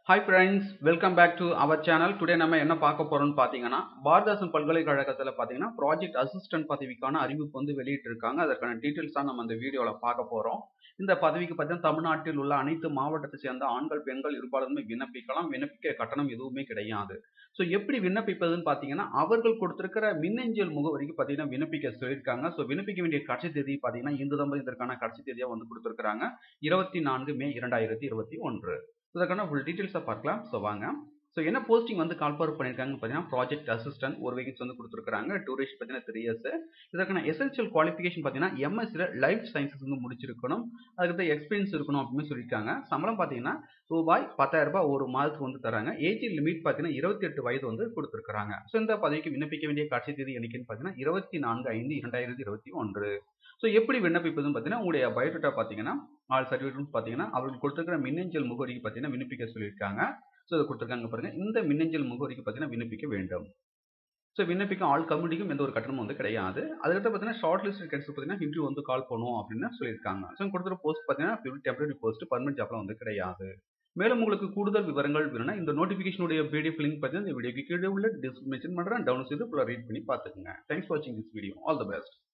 hi friends welcome back to our channel today நம்ம என்ன பார்க்க போறோம்னு பார்த்தீங்கன்னா பாரதாசன் பல்கலைக்கழகத்தில் பார்த்தீங்கன்னா ப்ராஜெக்ட் அசிஸ்டன்ட் பதவிக்கான அறிவிப்பு வந்து வெளியிட்டிருக்காங்க அதற்கான டீட்டெயில்ஸ் தான் நம்ம இந்த வீடியோவில் பார்க்க போகிறோம் இந்த பதவிக்கு பார்த்தீங்கன்னா தமிழ்நாட்டில் உள்ள அனைத்து மாவட்டத்தை சேர்ந்த ஆண்கள் பெண்கள் இருபாலருமே விண்ணப்பிக்கலாம் விண்ணப்பிக்க கட்டணம் எதுவுமே கிடையாது ஸோ எப்படி விண்ணப்பிப்பதுன்னு பார்த்தீங்கன்னா அவர்கள் கொடுத்திருக்கிற மின்னஞ்சல் முகவரிக்கு பார்த்தீங்கன்னா விண்ணப்பிக்க சொல்லியிருக்காங்க ஸோ விண்ணப்பிக்க வேண்டிய கடைசி தேதி பார்த்தீங்கன்னா இந்த தம்பதி இதற்கான கடைசி தேதியாக வந்து கொடுத்துருக்காங்க இருபத்தி நான்கு மே இரண்டாயிரத்தி இருபத்தி ஒன்று இதற்கான ஃபுல் டீட்டெயில்ஸை பார்க்கலாம் ஸோ வாங்க ஸோ என்ன போஸ்டிங் வந்து கால்பார் பண்ணியிருக்காங்கன்னு பார்த்தீங்கன்னா ப்ராஜெக்ட் அசிஸ்டன்ட் ஒரு வேகன்ஸ் வந்து கொடுத்துருக்காங்க டூரேஷன் பார்த்தீங்கன்னா த்ரீ இயர்ஸ் இதற்கான எசென்ஷியல் குவாலிஃபிகேஷன் பார்த்தீங்கன்னா எம்எஸ்சியில் லைஃப் சயின்சஸ் வந்து முடிச்சிருக்கணும் அதுக்கு எக்ஸ்பீரியன்ஸ் இருக்கணும் அப்படின்னு சொல்லியிருக்காங்க சம்பளம் பார்த்தீங்கன்னா ரூபாய் பத்தாயிரம் ரூபாய் ஒரு மாதத்துக்கு வந்து தராங்க ஏஜ் லிமிட் பார்த்தீங்கன்னா இருபத்தி எட்டு வயது வந்து கொடுத்துருக்காங்க ஸோ இந்த பதவிக்கு விண்ணப்பிக்க வேண்டிய கடைசி தேதி என்னைக்குன்னு பார்த்தீங்கன்னா இருபத்தி நான்கு ஐந்து இரண்டாயிரத்தி இருபத்தி ஒன்று ஸோ எப்படி விண்ணப்பிப்பதுன்னு பார்த்தீங்கன்னா உங்களுடைய பயோடேட்டா பார்த்தீங்கன்னா ஆல் சர்டிஃபிகேட்ஸ் பார்த்தீங்கன்னா அவர்கள் கொடுத்துருக்கிற மின்னஞ்சல் முகவரிக்கு பார்த்தீங்கன்னா விண்ணப்பிக்க சொல்லியிருக்காங்க ஸோ இதை கொடுத்துருக்காங்க பாருங்க இந்த மின்னஞ்சல் முகவரிக்கு பார்த்தீங்கன்னா விண்ணப்பிக்க வேண்டும் ஸோ விண்ணப்பிக்க ஆல் கம்யூனிட்டிக்கும் எந்த ஒரு கட்டணமும் வந்து கிடையாது அதுக்கடுத்து பார்த்தீங்கன்னா ஷார்ட் லிஸ்ட் கேட்ஸ் பார்த்தீங்கன்னா இன்டர்வியூ வந்து கால் பண்ணுவோம் அப்படின்னு சொல்லியிருக்காங்க ஸோ கொடுத்துற போஸ்ட் பார்த்தீங்கன்னா டெம்பரரி போஸ்ட் பர்மனெண்ட் ஜாப்லாம் வந்து கிடையாது மேலும் உங்களுக்கு கூடுதல் விவரங்கள் வேணும்னா இந்த நோட்டிஃபிகேஷனுடைய பிடிஎஃப் லிங்க் பார்த்தீங்கன்னா இந்த வீடியோக்கு கீழே உள்ள டிஸ்கிரிப்ஷன் பண்ணுறேன் டவுன் செய்து ஃபுல்லாக ரீட் பண்ணி பார்த்துக்குங்க தேங்க்ஸ் ஃபார் வாட்சிங் this video all the best